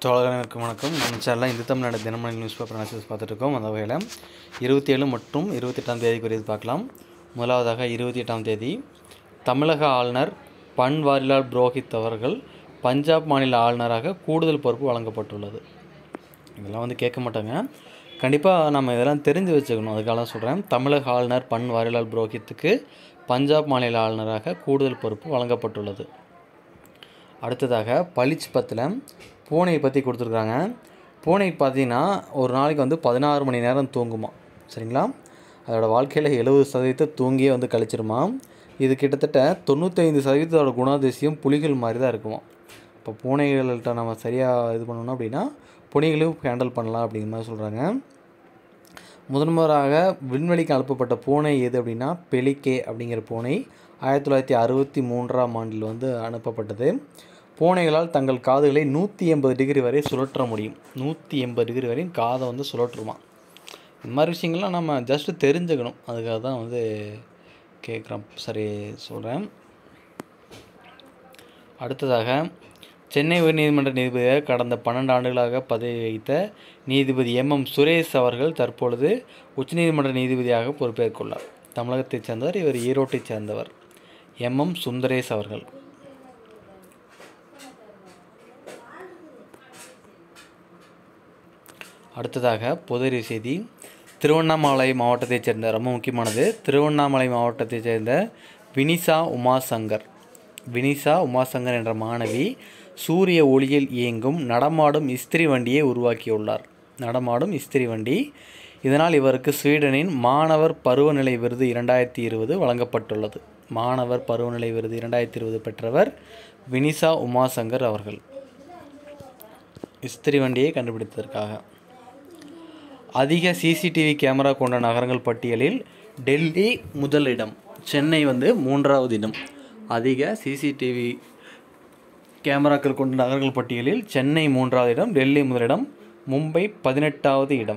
தோழர்களுக்கு வணக்கம் நம்ம சேனலில் Hindu Tamil Nadu Dinamani news paper analysis பார்த்துட்டு இருக்கோம் அந்த வகையில் இருபத்தி ஏழு மற்றும் இருபத்தெட்டாம் தேதி குறித்து பார்க்கலாம் முதலாவதாக இருபத்தி எட்டாம் தேதி தமிழக ஆளுநர் பன்வாரிலால் புரோஹித் அவர்கள் பஞ்சாப் மாநில ஆளுநராக கூடுதல் பொறுப்பு வழங்கப்பட்டுள்ளது இதெல்லாம் வந்து கேட்க மாட்டாங்க கண்டிப்பாக நம்ம இதெல்லாம் தெரிஞ்சு வச்சுக்கணும் அதுக்காக தான் சொல்கிறேன் தமிழக ஆளுநர் பன்வாரிலால் புரோஹித்துக்கு பஞ்சாப் மாநில ஆளுநராக கூடுதல் பொறுப்பு வழங்கப்பட்டுள்ளது அடுத்ததாக பளிச் பத்தில் பூனையை பற்றி கொடுத்துருக்காங்க பூனை பார்த்தீங்கன்னா ஒரு நாளைக்கு வந்து பதினாறு மணி நேரம் தூங்குமா சரிங்களா அதோட வாழ்க்கையில் எழுபது சதவீதத்தை தூங்கியே வந்து கழிச்சிருமா இது கிட்டத்தட்ட தொண்ணூத்தைந்து சதவீதத்தோட குணாதிசயம் புலிகள் மாதிரி தான் இருக்குமா இப்போ பூனைகள்கிட்ட நம்ம சரியாக இது பண்ணணும் அப்படின்னா புலிகளையும் ஹேண்டில் பண்ணலாம் அப்படிங்கிற மாதிரி சொல்கிறாங்க முதன்முறையாக விண்வெளிக்கு அனுப்பப்பட்ட பூனை எது அப்படின்னா பெலிகே அப்படிங்கிற பூனை ஆயிரத்தி தொள்ளாயிரத்தி அறுபத்தி மூன்றாம் ஆண்டில் வந்து அனுப்பப்பட்டது பூனைகளால் தங்கள் காதுகளை நூற்றி எண்பது டிகிரி வரை சுழற்ற முடியும் நூற்றி எண்பது டிகிரி வரையும் காதை வந்து சுழற்றுமா இந்த மாதிரி விஷயங்கள்லாம் நம்ம ஜஸ்ட்டு தெரிஞ்சுக்கணும் அதுக்காக தான் வந்து கேட்குறோம் சரி சொல்கிறேன் அடுத்ததாக சென்னை உயர்நீதிமன்ற நீதிபதியாக கடந்த பன்னெண்டு ஆண்டுகளாக பதவி வகித்த நீதிபதி எம் எம் சுரேஷ் அவர்கள் தற்பொழுது உச்சநீதிமன்ற நீதிபதியாக பொறுப்பேற்குள்ளார் தமிழகத்தைச் சேர்ந்தவர் இவர் ஈரோட்டைச் சேர்ந்தவர் எம் எம் சுந்தரேஷ் அவர்கள் அடுத்ததாக பொதுறிவு செய்தி திருவண்ணாமலை மாவட்டத்தைச் சேர்ந்த ரொம்ப முக்கியமானது திருவண்ணாமலை மாவட்டத்தைச் சேர்ந்த வினிசா உமாசங்கர் வினிசா உமாசங்கர் என்ற மாணவி சூரிய ஒளியில் இயங்கும் நடமாடும் இஸ்திரி வண்டியை உருவாக்கியுள்ளார் நடமாடும் இஸ்திரி வண்டி இதனால் இவருக்கு ஸ்வீடனின் மாணவர் பருவநிலை விருது இரண்டாயிரத்தி இருபது வழங்கப்பட்டுள்ளது மாணவர் பருவநிலை விருது இரண்டாயிரத்தி இருபது பெற்றவர் வினிசா உமாசங்கர் அவர்கள் இஸ்திரி வண்டியை கண்டுபிடித்ததற்காக அதிக சிசிடிவி கேமரா கொண்ட நகரங்கள் பட்டியலில் டெல்லி முதலிடம் சென்னை வந்து மூன்றாவது இடம் அதிக சிசிடிவி கேமராக்கள் கொண்ட நகரங்கள் பட்டியலில் சென்னை மூன்றாவது இடம் டெல்லி முதலிடம் மும்பை பதினெட்டாவது இடம்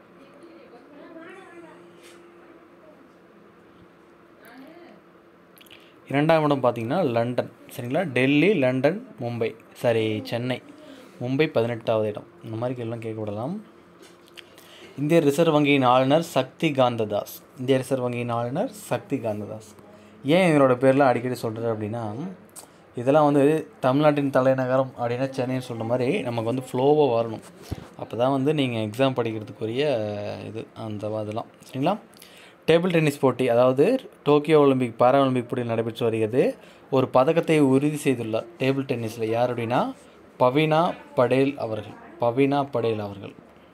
இரண்டாம் இடம் பார்த்தீங்கன்னா லண்டன் சரிங்களா டெல்லி லண்டன் மும்பை சாரி சென்னை மும்பை பதினெட்டாவது இடம் இந்த மாதிரி கேள்விலாம் கேட்க விடலாம் இந்திய ரிசர்வ் வங்கியின் ஆளுநர் சக்தி காந்ததாஸ் இந்திய ரிசர்வ் வங்கியின் ஆளுநர் சக்தி காந்ததாஸ் ஏன் இவரோட பேர்லாம் அடிக்கடி சொல்கிறது அப்படின்னா இதெல்லாம் வந்து தமிழ்நாட்டின் தலைநகரம் அப்படின்னா சென்னைன்னு சொல்கிற மாதிரி நமக்கு வந்து ஃப்ளோவாக வரணும் அப்போ தான் வந்து நீங்கள் எக்ஸாம் படிக்கிறதுக்குரிய இது அந்த இதெல்லாம் சரிங்களா டேபிள் டென்னிஸ் போட்டி அதாவது டோக்கியோ ஒலிம்பிக் பாரா ஒலிம்பிக் போட்டியில் நடைபெற்று வருகிறது ஒரு பதக்கத்தை உறுதி செய்துள்ளார் டேபிள் டென்னிஸில் யார் அப்படின்னா பவினா படேல் அவர்கள் பவினா படேல் அவர்கள்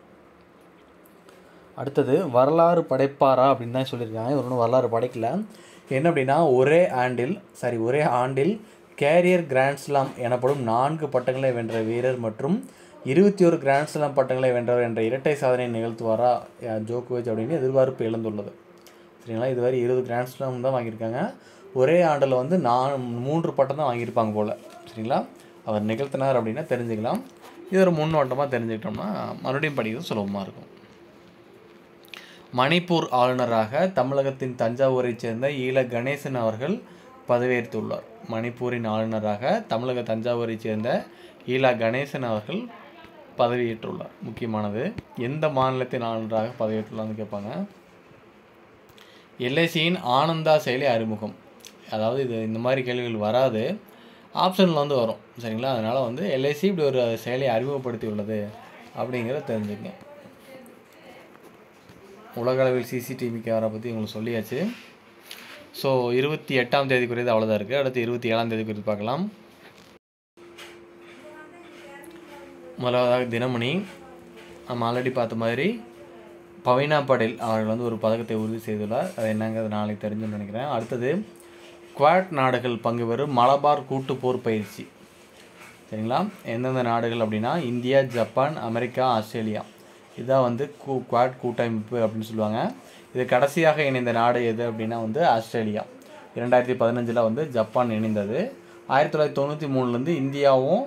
அடுத்தது வரலாறு படைப்பாரா அப்படின்னு தான் சொல்லியிருக்காங்க இவர் ஒன்றும் வரலாறு படைக்கல என்ன அப்படின்னா ஒரே ஆண்டில் சாரி ஒரே ஆண்டில் கேரியர் கிராண்ட்ஸ்லாம் எனப்படும் நான்கு பட்டங்களை வென்ற வீரர் மற்றும் இருபத்தி ஒரு கிராண்ட்ஸ்லாம் பட்டங்களை வென்றவர் என்ற இரட்டை சாதனை நிகழ்த்துவாரா ஜோகோவிச் அப்படின்னு எதிர்பார்ப்பு இழந்துள்ளது சரிங்களா இதுவரை இருபது கிராண்ட்ஸ்லாம் தான் வாங்கியிருக்காங்க ஒரே ஆண்டில் வந்து நான் மூன்று பட்டம் தான் வாங்கியிருப்பாங்க போல் சரிங்களா அவர் நிகழ்த்தினார் அப்படின்னா தெரிஞ்சுக்கலாம் இது ஒரு முன்னோட்டமாக தெரிஞ்சுக்கிட்டோம்னா மறுபடியும் படிக்கிறது சுலபமாக இருக்கும் மணிப்பூர் ஆளுநராக தமிழகத்தின் தஞ்சாவூரைச் சேர்ந்த ஈழ கணேசன் அவர்கள் பதவியேற்றுள்ளார் மணிப்பூரின் ஆளுநராக தமிழக தஞ்சாவூரைச் சேர்ந்த ஈலா கணேசன் அவர்கள் பதவியேற்றுள்ளார் முக்கியமானது எந்த மாநிலத்தின் ஆளுநராக பதவியேற்றுள்ளார்னு கேட்பாங்க எல்ஐசியின் ஆனந்தா செயலி அறிமுகம் அதாவது இது இந்த மாதிரி கேள்விகள் வராது ஆப்ஷனில் வந்து வரும் சரிங்களா அதனால் வந்து எல்ஐசி இப்படி ஒரு செயலை அறிமுகப்படுத்தி உள்ளது அப்படிங்கிறத தெரிஞ்சுக்கங்க உலகளவில் சிசிடிவி கேமரா பற்றி உங்களுக்கு சொல்லியாச்சு ஸோ இருபத்தி எட்டாம் தேதி குறித்து அவ்வளோதான் இருக்குது அடுத்து இருபத்தி ஏழாம் தேதி குறித்து பார்க்கலாம் முதலாவதாக தினமணி நம்ம ஆல்ரெடி பார்த்த மாதிரி பவினா படேல் அவர்கள் வந்து ஒரு பதக்கத்தை உறுதி செய்துள்ளார் அது என்னங்கிறது நாளைக்கு தெரிஞ்சுன்னு நினைக்கிறேன் அடுத்தது குவாட் நாடுகள் பங்கு பெறும் மலபார் கூட்டு போர் பயிற்சி சரிங்களா எந்தெந்த நாடுகள் அப்படின்னா இந்தியா ஜப்பான் அமெரிக்கா ஆஸ்திரேலியா இதுதான் வந்து கூ குவாட் கூட்டமைப்பு அப்படின்னு சொல்லுவாங்க இது கடைசியாக இணைந்த நாடு எது அப்படின்னா வந்து ஆஸ்திரேலியா இரண்டாயிரத்தி பதினஞ்சில் வந்து ஜப்பான் இணைந்தது ஆயிரத்தி தொள்ளாயிரத்தி தொண்ணூற்றி மூணுலேருந்து இந்தியாவும்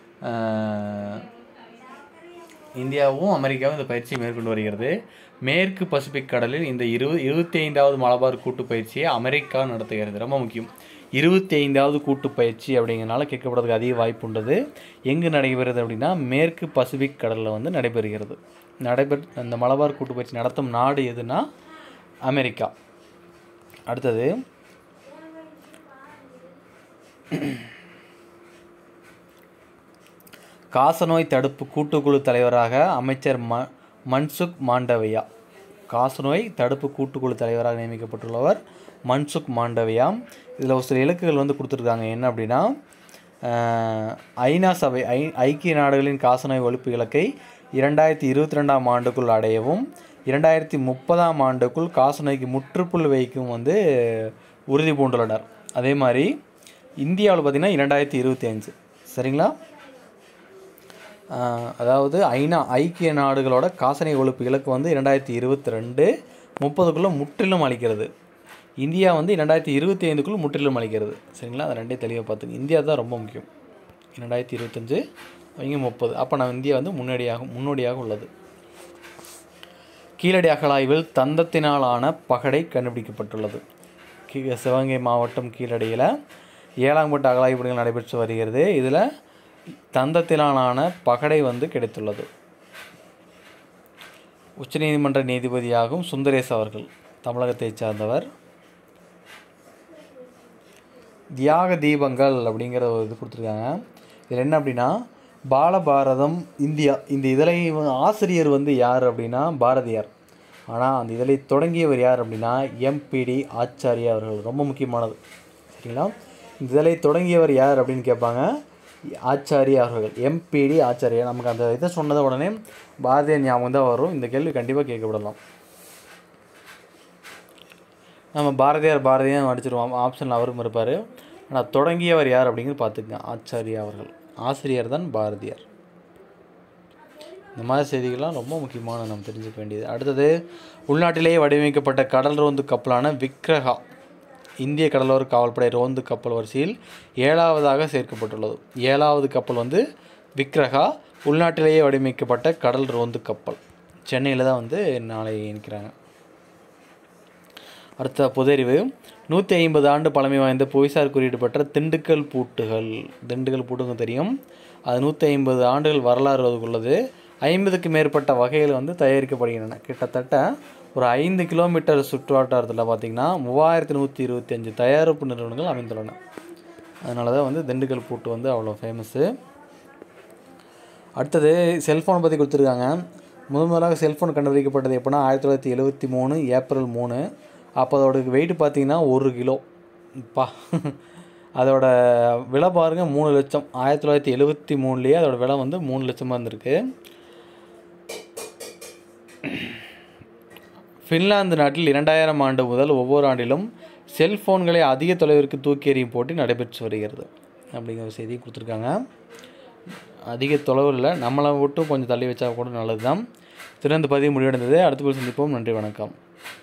இந்தியாவும் அமெரிக்காவும் இந்த பயிற்சியை மேற்கொண்டு வருகிறது மேற்கு பசிபிக் கடலில் இந்த இருபது இருபத்தி ஐந்தாவது மலபார் கூட்டு பயிற்சியை அமெரிக்கா நடத்துகிறது ரொம்ப முக்கியம் இருபத்தி ஐந்தாவது கூட்டு பயிற்சி அப்படிங்கிறனால கேட்கப்படுறதுக்கு அதிக வாய்ப்பு உண்டது எங்கு நடைபெறுது அப்படின்னா மேற்கு பசிபிக் கடலில் வந்து நடைபெறுகிறது நடைபெற் அந்த மலபார் கூட்டு பயிற்சி நடத்தும் நாடு எதுனா அமெரிக்கா அடுத்தது காசநோய் தடுப்பு கூட்டுக்குழு தலைவராக அமைச்சர் ம மன்சுக் மாண்டவியா காசநோய் தடுப்பு கூட்டுக்குழு தலைவராக நியமிக்கப்பட்டுள்ளவர் மன்சுக் மாண்டவியா இதில் ஒரு சில இலக்குகள் வந்து கொடுத்துருக்காங்க என்ன அப்படின்னா அஹ், ஐநா சபை ஐ ஐக்கிய நாடுகளின் காசநோய் ஒழிப்பு இலக்கை இரண்டாயிரத்தி இருபத்தி ரெண்டாம் ஆண்டுக்குள் அடையவும் இரண்டாயிரத்தி முப்பதாம் ஆண்டுக்குள் காசநோய்க்கு முற்றுப்புள்ளி வைக்கும் வந்து உறுதி பூண்டுள்ளனர் அதே மாதிரி இந்தியாவில் பார்த்திங்கன்னா இரண்டாயிரத்தி இருபத்தி அஞ்சு சரிங்களா ஆஹ் அதாவது ஐநா ஐக்கிய நாடுகளோட காசனை ஒழிப்பு இலக்கு வந்து இரண்டாயிரத்தி இருபத்தி ரெண்டு முப்பதுக்குள்ளே முற்றிலும் அளிக்கிறது இந்தியா வந்து இரண்டாயிரத்தி இருபத்தி ஐந்துக்குள்ள முற்றிலும் அளிக்கிறது சரிங்களா அதை ரெண்டே தெளிவாக பார்த்துங்க இந்தியா தான் ரொம்ப முக்கியம் இரண்டாயிரத்தி இருபத்தஞ்சு அவங்க முப்பது அப்போ நம்ம இந்தியா வந்து முன்னோடியாக முன்னோடியாக உள்ளது கீழடி அகழாய்வில் தந்தத்தினாலான பகடை கண்டுபிடிக்கப்பட்டுள்ளது கீ சிவகங்கை மாவட்டம் கீழடியில் ஏழாம் கட்ட அகழாய்வு பணிகள் நடைபெற்று வருகிறது இதில் தந்தத்தினாலான பகடை வந்து கிடைத்துள்ளது உச்சநீதிமன்ற நீதிபதியாகும் சுந்தரேஸ் அவர்கள் தமிழகத்தைச் சார்ந்தவர் தியாக தீபங்கள் அப்படிங்கிற ஒரு இது கொடுத்துருக்காங்க இதில் என்ன அப்படின்னா பாலபாரதம் இந்தியா இந்த இதழை வ- ஆசிரியர் வந்து யார் அப்படின்னா பாரதியார் ஆனால் அந்த இதழை தொடங்கியவர் யார் அப்படின்னா எம்பிடி ஆச்சாரியா அவர்கள் ரொம்ப முக்கியமானது சரிங்களா இந்த இதழை தொடங்கியவர் யார் அப்படின்னு கேட்பாங்க ஆச்சாரியா அவர்கள் எம்பிடி ஆச்சாரியா நமக்கு அந்த இதை சொன்னத உடனே பாரதியார் ஞாபகம் தான் வரும் இந்த கேள்வி கண்டிப்பாக கேட்கப்படலாம் நம்ம பாரதியார் பாரதியார் அடிச்சிருவோம் ஆப்ஷனில் அவரும் இருப்பார் ஆனால் தொடங்கியவர் யார் அப்படிங்கிறது பார்த்துக்கங்க ஆச்சாரியா அவர்கள் ஆசிரியர் தான் பாரதியார் இந்த மாதிரி செய்திகள்லாம் ரொம்ப முக்கியமான நம்ம தெரிஞ்சுக்க வேண்டியது அடுத்தது உள்நாட்டிலேயே வடிவமைக்கப்பட்ட கடல் ரோந்து கப்பலான விக்ரகா இந்திய கடலோர காவல்படை ரோந்து கப்பல் வரிசையில் ஏழாவதாக சேர்க்கப்பட்டுள்ளது ஏழாவது கப்பல் வந்து விக்ரகா உள்நாட்டிலேயே வடிவமைக்கப்பட்ட கடல் ரோந்து கப்பல் சென்னையில் தான் வந்து நாளை நிற்கிறாங்க அடுத்த பொதறிவு நூற்றி ஐம்பது ஆண்டு பழமை வாய்ந்த புவிசார் குறியீடு பெற்ற திண்டுக்கல் பூட்டுகள் திண்டுக்கல் பூட்டுங்க தெரியும் அது நூற்றி ஐம்பது ஆண்டுகள் வரலாறு உள்ளது ஐம்பதுக்கு மேற்பட்ட வகைகள் வந்து தயாரிக்கப்படுகின்றன கிட்டத்தட்ட ஒரு ஐந்து கிலோமீட்டர் சுற்றுவட்டாரத்தில் பார்த்திங்கன்னா மூவாயிரத்தி நூற்றி இருபத்தி அஞ்சு தயாரிப்பு நிறுவனங்கள் அமைந்துள்ளன அதனால தான் வந்து திண்டுக்கல் பூட்டு வந்து அவ்வளோ ஃபேமஸ்ஸு அடுத்தது செல்ஃபோனை பற்றி கொடுத்துருக்காங்க முதன் முதலாக செல்ஃபோன் கண்டுபிடிக்கப்பட்டது எப்படின்னா ஆயிரத்தி தொள்ளாயிரத்தி எழுபத்தி மூணு ஏப்ரல் மூணு அப்போ அதோட வெயிட் பார்த்தீங்கன்னா ஒரு கிலோ பா அதோட விலை பாருங்க மூணு லட்சம் ஆயிரத்தி தொள்ளாயிரத்தி எழுபத்தி மூணுலேயே அதோட விலை வந்து மூணு லட்சமாக இருந்திருக்கு ஃபின்லாந்து நாட்டில் இரண்டாயிரம் ஆண்டு முதல் ஒவ்வொரு ஆண்டிலும் செல்ஃபோன்களை அதிக தொலைவிற்கு தூக்கி எறியும் போட்டி நடைபெற்று வருகிறது அப்படிங்கிற ஒரு செய்தி கொடுத்துருக்காங்க அதிக தொலைவில் இல்லை நம்மளை விட்டு கொஞ்சம் தள்ளி வச்சா கூட நல்லது தான் திறந்து பதிவு முடிவடைந்தது அடுத்த போய் சந்திப்போம் நன்றி வணக்கம்